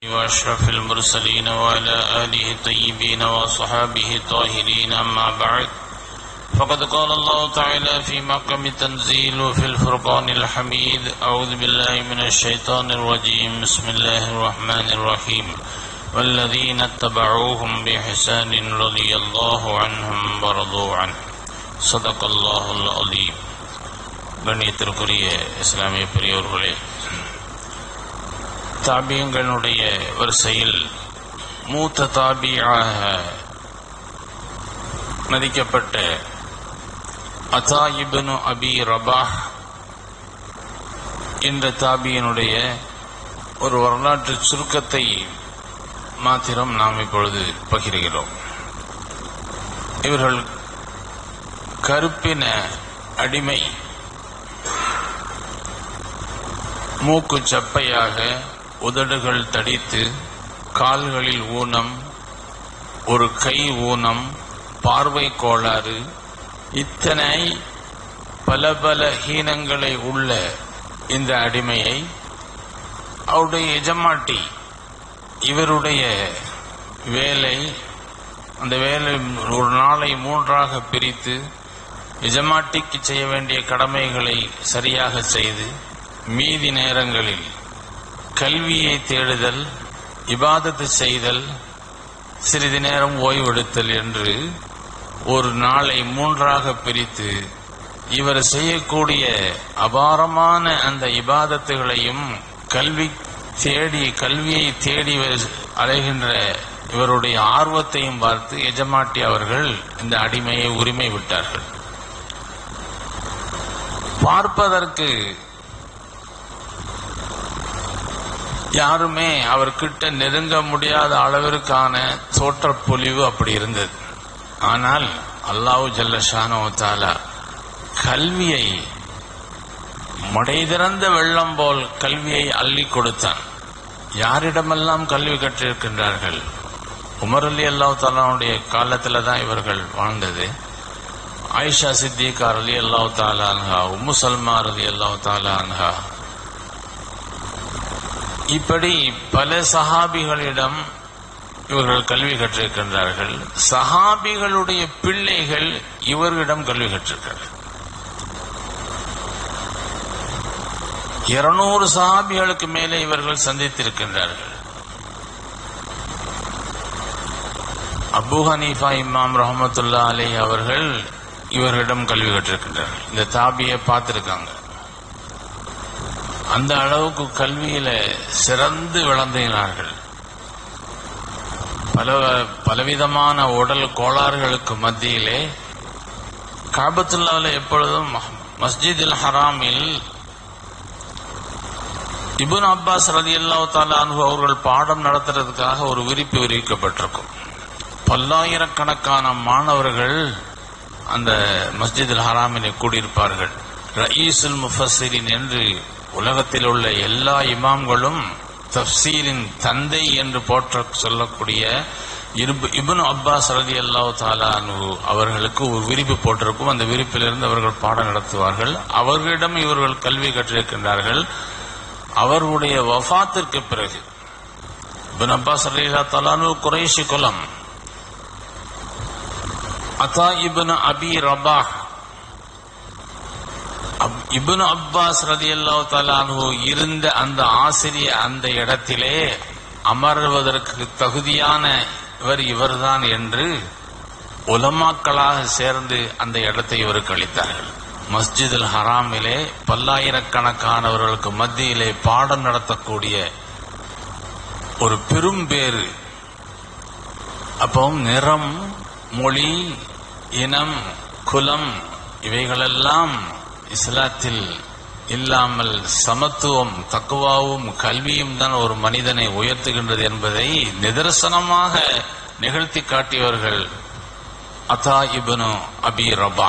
وأشرف المرسلين وعلى آله الطيبين وصحابه الطاهرين أما بعد فقد قال الله تعالى في مقام التنزيل وفي الفرقان الحميد أعوذ بالله من الشيطان الرجيم بسم الله الرحمن الرحيم والذين اتبعوهم بإحسان رضي الله عنهم ورضوا عنه صدق الله العظيم கண்ணியத்திற்குரிய இஸ்லாமிய பெரியோர்களே தாபியங்களுடைய வரிசையில் மூத்த தாபியாக மதிக்கப்பட்ட அதா இப்னு அபி ரபாஹ் என்ற தாபியனுடைய ஒரு வரலாற்று சுருக்கத்தை மாத்திரம் நாம் இப்பொழுது பகிர்கிறோம் இவர்கள் கருப்பின அடிமை மூக்கு சப்பையாக உதடுகள் தடித்து கால்களில் ஊனம் ஒரு கை ஊனம் பார்வை கோளாறு இத்தனை பல பல ஹீனங்களை உள்ள இந்த அடிமையை அவருடைய எஜமாட்டி இவருடைய வேலை அந்த வேலை ஒரு நாளை மூன்றாக பிரித்து எஜமாட்டிக்கு செய்ய வேண்டிய கடமைகளை சரியாக செய்து மீதி நேரங்களில் கல்வியை தேடுதல் இபாதத்து செய்தல் சிறிது நேரம் ஓய்வெடுத்தல் என்று ஒரு நாளை மூன்றாக பிரித்து இவர் செய்யக்கூடிய அபாரமான அந்த இபாதத்துகளையும் கல்வி தேடி கல்வியை தேடி அலைகின்ற இவருடைய ஆர்வத்தையும் பார்த்து எஜமாட்டி அவர்கள் இந்த அடிமையை உரிமை விட்டார்கள் பார்ப்பதற்கு யாருமே அவர்கிட்ட நெருங்க முடியாத அளவிற்கான தோற்றப்பொலிவு அப்படி இருந்தது ஆனால் அல்லாஹு ஜல்லஷானோ தாலா கல்வியை மடை திறந்த வெள்ளம் போல் கல்வியை அள்ளி கொடுத்தான் யாரிடமெல்லாம் கல்வி கற்றிருக்கின்றார்கள் உமர் அலி அல்லாஹ் தாலாவுடைய காலத்தில் தான் இவர்கள் வாழ்ந்தது ஆயிஷா சித்திகார் அலி அல்லாஹ் தாலா அன்ஹா உம்மு சல்மா அலி அல்லாஹ் தாலா அன்ஹா இப்படி பல சஹாபிகளிடம் இவர்கள் கல்வி கற்றிருக்கின்றார்கள் சஹாபிகளுடைய பிள்ளைகள் இவர்களிடம் கல்வி கற்றிருக்கிறார்கள் இருநூறு சஹாபிகளுக்கு மேலே இவர்கள் சந்தித்திருக்கின்றார்கள் அபு ஹனீஃபா இமாம் ரஹமத்துல்லா அலி அவர்கள் இவர்களிடம் கல்வி கற்றிருக்கின்றார்கள் இந்த தாபியை பார்த்திருக்காங்க அந்த அளவுக்கு கல்வியில சிறந்து விளந்தினார்கள் பல பலவிதமான உடல் கோளாறுகளுக்கு மத்தியிலே காபத்துல்லாவில் எப்பொழுதும் மஸ்ஜிதில் ஹராமில் இபுன் அப்பாஸ் ரதி அல்லா தாலானு அவர்கள் பாடம் நடத்துறதுக்காக ஒரு விரிப்பு விரிவிக்கப்பட்டிருக்கும் பல்லாயிரக்கணக்கான மாணவர்கள் அந்த மஸ்ஜிதில் ஹராமிலே கூடியிருப்பார்கள் ரயீசுல் முஃபஸிரின் என்று உலகத்தில் உள்ள எல்லா இமாம்களும் தப்சீரின் தந்தை என்று போற்ற சொல்லக்கூடிய இபுன் அப்பாஸ் ரதி அல்லா தாலானு அவர்களுக்கு ஒரு விரிப்பு போட்டிருக்கும் அந்த விரிப்பிலிருந்து அவர்கள் பாடம் நடத்துவார்கள் அவர்களிடம் இவர்கள் கல்வி கற்றிருக்கின்றார்கள் அவர்களுடைய வஃத்திற்கு பிறகு இபுன் அப்பாஸ் ரதி அல்லா தாலானு குறைஷி குலம் அத்தா இபுன் அபி ரபாஹ் இபுன் அப்பாஸ் ரதி அல்லாஹு இருந்த அந்த ஆசிரியர் அந்த இடத்திலே அமர்வதற்கு தகுதியான இவர் இவர்தான் என்று உலமாக்களாக சேர்ந்து அந்த இடத்தை இவருக்கு அளித்தார்கள் மஸ்ஜிதுல் ஹராமிலே பல்லாயிரக்கணக்கானவர்களுக்கு மத்தியிலே பாடம் நடத்தக்கூடிய ஒரு பெரும் பேரு அப்போ நிறம் மொழி இனம் குலம் இவைகளெல்லாம் இஸ்லாத்தில் இல்லாமல் சமத்துவம் தக்குவாவும் கல்வியும் தான் ஒரு மனிதனை உயர்த்துகின்றது என்பதை நிதர்சனமாக நிகழ்த்தி காட்டியவர்கள் அதா இபனு அபி ரபா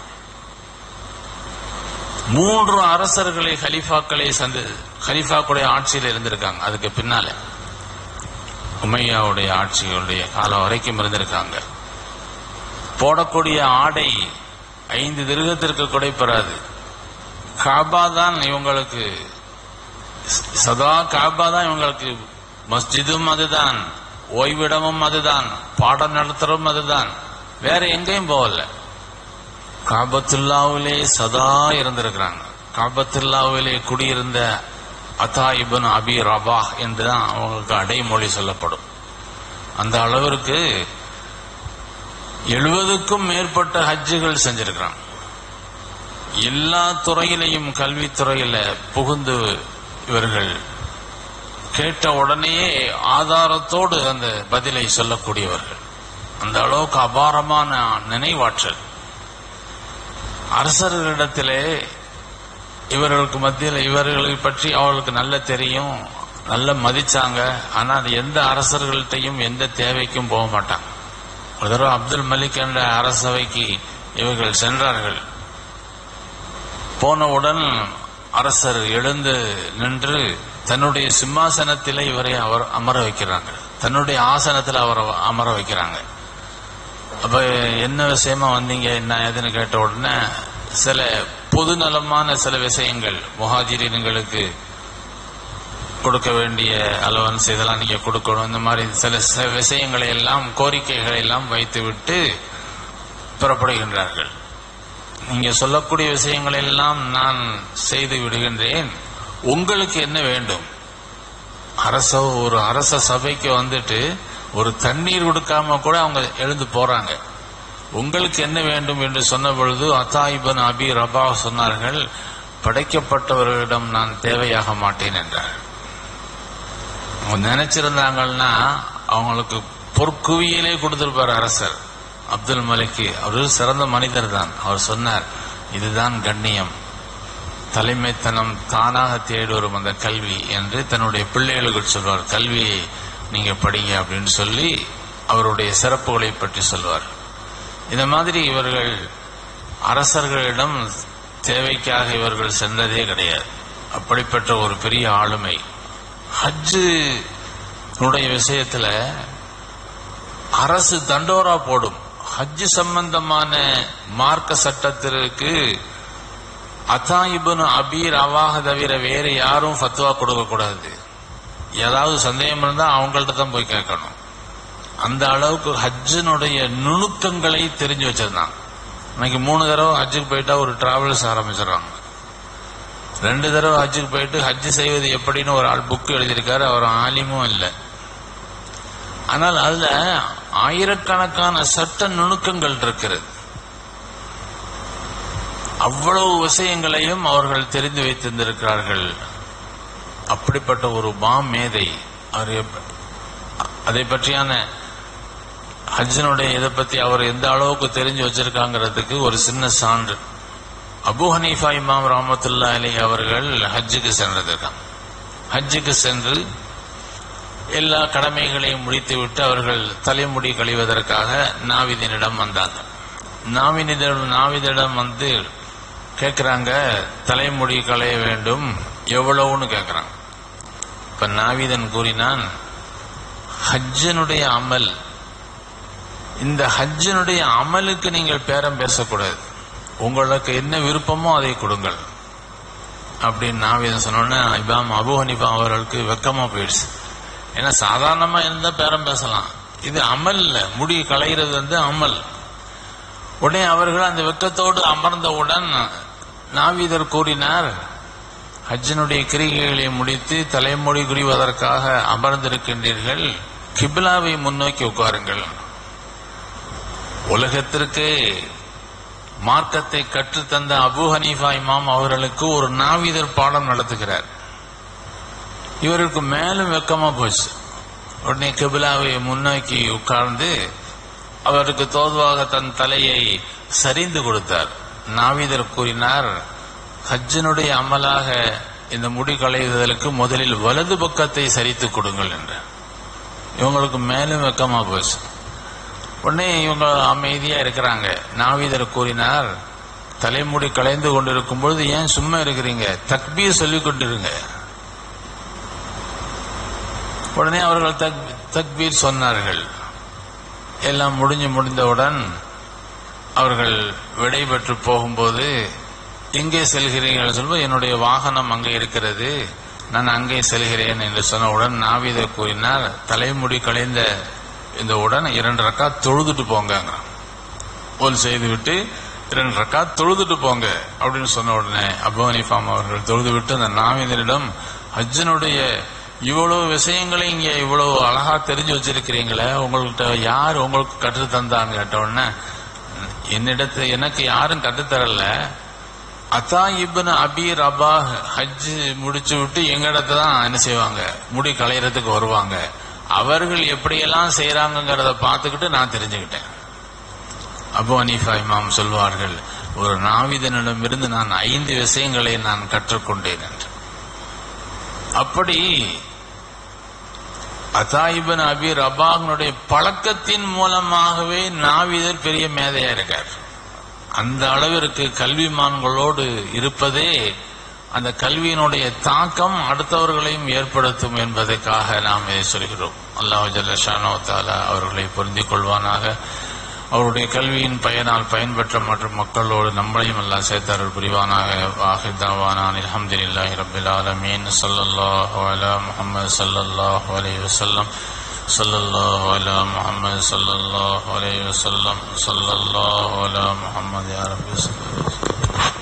மூன்று அரசர்களை ஹலிஃபாக்களை சந்து ஹலிஃபாக்குடைய ஆட்சியில் இருந்திருக்காங்க அதுக்கு பின்னால உமையாவுடைய ஆட்சிகளுடைய காலம் வரைக்கும் இருந்திருக்காங்க போடக்கூடிய ஆடை ஐந்து திருகத்திற்கு கூட பெறாது காபா தான் இவங்களுக்கு சதா காபா தான் இவங்களுக்கு மஸ்ஜிதும் அதுதான் ஓய்விடமும் அதுதான் பாடம் நடத்துறதும் அதுதான் வேற எங்கேயும் போகல காபத்துல்லாவிலே சதா இருந்திருக்கிறாங்க காபத்துல்லாவிலே குடியிருந்த அத்தா இபன் அபி ரபா என்றுதான் அவங்களுக்கு அடைமொழி சொல்லப்படும் அந்த அளவிற்கு எழுபதுக்கும் மேற்பட்ட ஹஜ்ஜுகள் செஞ்சிருக்கிறாங்க எல்லா துறையிலையும் கல்வித்துறையில புகுந்து இவர்கள் கேட்ட உடனேயே ஆதாரத்தோடு அந்த பதிலை சொல்லக்கூடியவர்கள் அந்த அளவுக்கு அபாரமான நினைவாற்றல் அரசர்களிடத்திலே இவர்களுக்கு மத்தியில் இவர்களை பற்றி அவர்களுக்கு நல்ல தெரியும் நல்ல மதிச்சாங்க ஆனா அது எந்த அரசர்கள்ட்டையும் எந்த தேவைக்கும் போக மாட்டாங்க ஒரு தடவை அப்துல் மலிக் என்ற அரசவைக்கு இவர்கள் சென்றார்கள் போனவுடன் அரசர் எழுந்து நின்று தன்னுடைய சிம்மாசனத்திலே இவரை அவர் அமர வைக்கிறாங்க தன்னுடைய ஆசனத்தில் அவர் அமர வைக்கிறாங்க அப்ப என்ன விஷயமா வந்தீங்க என்ன ஏதுன்னு கேட்ட உடனே சில பொதுநலமான சில விஷயங்கள் முஹாஜிரின்களுக்கு கொடுக்க வேண்டிய அலவன்ஸ் இதெல்லாம் நீங்க கொடுக்கணும் இந்த மாதிரி சில ச- விஷயங்களை எல்லாம் கோரிக்கைகளை எல்லாம் வைத்துவிட்டு புறப்படுகின்றார்கள் நீங்க சொல்லக்கூடிய விஷயங்களை எல்லாம் நான் செய்து விடுகின்றேன் உங்களுக்கு என்ன வேண்டும் அரச ஒரு அரச சபைக்கு வந்துட்டு ஒரு தண்ணீர் கொடுக்காம கூட அவங்க எழுந்து போறாங்க உங்களுக்கு என்ன வேண்டும் என்று சொன்ன பொழுது அத்தாயிபன் அபி ரபா சொன்னார்கள் படைக்கப்பட்டவர்களிடம் நான் தேவையாக மாட்டேன் என்றார் அவங்க நினைச்சிருந்தாங்கன்னா அவங்களுக்கு பொற்குவியலே கொடுத்திருப்பார் அரசர் அப்துல் மலிக்கு அவரு சிறந்த மனிதர் தான் அவர் சொன்னார் இதுதான் கண்ணியம் தலைமைத்தனம் தானாக தேடி வரும் அந்த கல்வி என்று தன்னுடைய பிள்ளைகளுக்கு சொல்வார் கல்வியை நீங்க படிங்க அப்படின்னு சொல்லி அவருடைய சிறப்புகளை பற்றி சொல்வார் இந்த மாதிரி இவர்கள் அரசர்களிடம் தேவைக்காக இவர்கள் சென்றதே கிடையாது அப்படிப்பட்ட ஒரு பெரிய ஆளுமை ஹஜ்ஜு உடைய விஷயத்துல அரசு தண்டோரா போடும் ஹஜ்ஜு சம்பந்தமான மார்க்க சட்டத்திற்கு அத்தாயிபுன் அபீர் அவாக தவிர வேற யாரும் ஃபத்வா கொடுக்க கூடாது ஏதாவது சந்தேகம் இருந்தா அவங்கள்ட்ட தான் போய் கேட்கணும் அந்த அளவுக்கு ஹஜ்ஜினுடைய நுணுக்கங்களை தெரிஞ்சு வச்சிருந்தாங்க இன்னைக்கு மூணு தடவை ஹஜ்ஜுக்கு போயிட்டா ஒரு டிராவல்ஸ் ஆரம்பிச்சிடுறாங்க ரெண்டு தடவை ஹஜ்ஜுக்கு போயிட்டு ஹஜ்ஜு செய்வது எப்படின்னு ஒரு ஆள் புக் எழுதியிருக்காரு அவர் ஆலிமும் இல்லை ஆனால் அதுல ஆயிரக்கணக்கான சட்ட நுணுக்கங்கள் இருக்கிறது அவ்வளவு விஷயங்களையும் அவர்கள் தெரிந்து வைத்திருந்திருக்கிறார்கள் அப்படிப்பட்ட ஒரு மாமேதை அவர் எப்ப- அதை பற்றியான ஹஜ்ஜனுடைய இதை பத்தி அவர் எந்த அளவுக்கு தெரிஞ்சு வச்சிருக்காங்கிறதுக்கு ஒரு சின்ன சான்று அபு ஹனீஃபா இமாம் ரஹமத்துல்லா அலி அவர்கள் ஹஜ்ஜுக்கு சென்றதுதான் ஹஜ்ஜுக்கு சென்று எல்லா கடமைகளையும் முடித்துவிட்டு அவர்கள் தலைமுடி கழிவதற்காக நாவிதனிடம் வந்தாங்க நாவினிடம் நாவிதிடம் வந்து கேட்குறாங்க தலைமுடி களைய வேண்டும் எவ்வளவுன்னு கேட்குறாங்க இப்ப நாவிதன் கூறினான் ஹஜ்ஜனுடைய அமல் இந்த ஹஜ்ஜனுடைய அமலுக்கு நீங்கள் பேரம் பேசக்கூடாது உங்களுக்கு என்ன விருப்பமோ அதை கொடுங்கள் அப்படின்னு நாவிதன் சொன்னோன்னே இமாம் அபு ஹனிஃபா அவர்களுக்கு வெக்கமா போயிடுச்சு ஏன்னா சாதாரணமா இருந்தா பேரம் பேசலாம் இது அமல் இல்ல முடி களைகிறது வந்து அமல் உடனே அவர்கள் அந்த வெக்கத்தோடு அமர்ந்தவுடன் நாவீதர் கூறினார் ஹஜ்ஜனுடைய கிரிகைகளை முடித்து தலைமொழி குறிவதற்காக அமர்ந்திருக்கின்றீர்கள் கிபிலாவை முன்னோக்கி உட்காருங்கள் உலகத்திற்கு மார்க்கத்தை கற்றுத்தந்த அபு ஹனீஃபா இமாம் அவர்களுக்கு ஒரு நாவீதர் பாடம் நடத்துகிறார் இவருக்கு மேலும் வெக்கமா போச்சு உடனே கிபிலாவை முன்னோக்கி உட்கார்ந்து அவருக்கு தோதுவாக தன் தலையை சரிந்து கொடுத்தார் நாவீதர் கூறினார் ஹஜ்ஜனுடைய அமலாக இந்த முடி களைவதற்கு முதலில் வலது பக்கத்தை சரித்து கொடுங்கள் என்றார் இவங்களுக்கு மேலும் வெக்கமா போச்சு உடனே இவங்க அமைதியா இருக்கிறாங்க நாவீதர் கூறினார் தலைமுடி களைந்து கொண்டிருக்கும் பொழுது ஏன் சும்மா இருக்கிறீங்க தக்பீர் சொல்லிக் கொண்டிருங்க உடனே அவர்கள் தக் தக்பீர் சொன்னார்கள் எல்லாம் முடிஞ்சு முடிந்தவுடன் அவர்கள் விடைபெற்று போகும்போது எங்கே செல்கிறீர்கள் சொல்லும்போது என்னுடைய வாகனம் அங்கே இருக்கிறது நான் அங்கே செல்கிறேன் என்று சொன்னவுடன் நாவிதர் கூறினார் தலைமுடி களைந்த இந்த உடன் இரண்டு ரக்கா தொழுதுட்டு போங்க போல் செய்து விட்டு இரண்டு ரக்கா தொழுதுட்டு போங்க அப்படின்னு சொன்ன உடனே அபு ஹனீஃபாம் அவர்கள் தொழுது விட்டு அந்த நாவிதரிடம் ஹஜ்ஜனுடைய இவ்வளவு விஷயங்களை இங்க இவ்வளவு அழகா தெரிஞ்சு வச்சிருக்கிறீங்களே உங்கள்கிட்ட யார் உங்களுக்கு கற்று தந்தான்னு கேட்ட உடனே என்னிடத்து எனக்கு யாரும் கற்றுத்தரல அத்தா இப்னு அபி ரபா ஹஜ் முடிச்சு விட்டு எங்க இடத்துல தான் என்ன செய்வாங்க முடி களையறதுக்கு வருவாங்க அவர்கள் எப்படியெல்லாம் செய்யறாங்கிறத பார்த்துக்கிட்டு நான் தெரிஞ்சுக்கிட்டேன் அபு ஹனீஃபா இமாம் சொல்வார்கள் ஒரு நாவிதனிடமிருந்து நான் ஐந்து விஷயங்களை நான் கற்றுக்கொண்டேன் என்று அப்படி அத்தாயிபன் அபி ரபாகனுடைய பழக்கத்தின் மூலமாகவே நாவிதர் பெரிய மேதையா இருக்கார் அந்த அளவிற்கு கல்விமான்களோடு இருப்பதே அந்த கல்வியினுடைய தாக்கம் அடுத்தவர்களையும் ஏற்படுத்தும் என்பதற்காக நாம் இதை சொல்கிறோம் அல்லாஹ் ஜல்லஷானோ தாலா அவர்களை பொருந்திக் கொள்வானாக அவருடைய கல்வியின் பயனால் பயன்பெற்ற மற்ற மக்களோடு நம்மளையும் எல்லாம் சேர்த்தார்கள் புரிவானாக வாஹிதாவானான் அல்ஹம்துலில்லாஹி ரப்பில் ஆலமீன் ஸல்லல்லாஹு அலா முஹம்மது ஸல்லல்லாஹு அலைஹி வஸல்லம் ஸல்லல்லாஹு அலா முஹம்மது ஸல்லல்லாஹு அலைஹி வஸல்லம் ஸல்லல்லாஹு அலா முஹம்மது யா ரப்பி ஸல்லல்லாஹு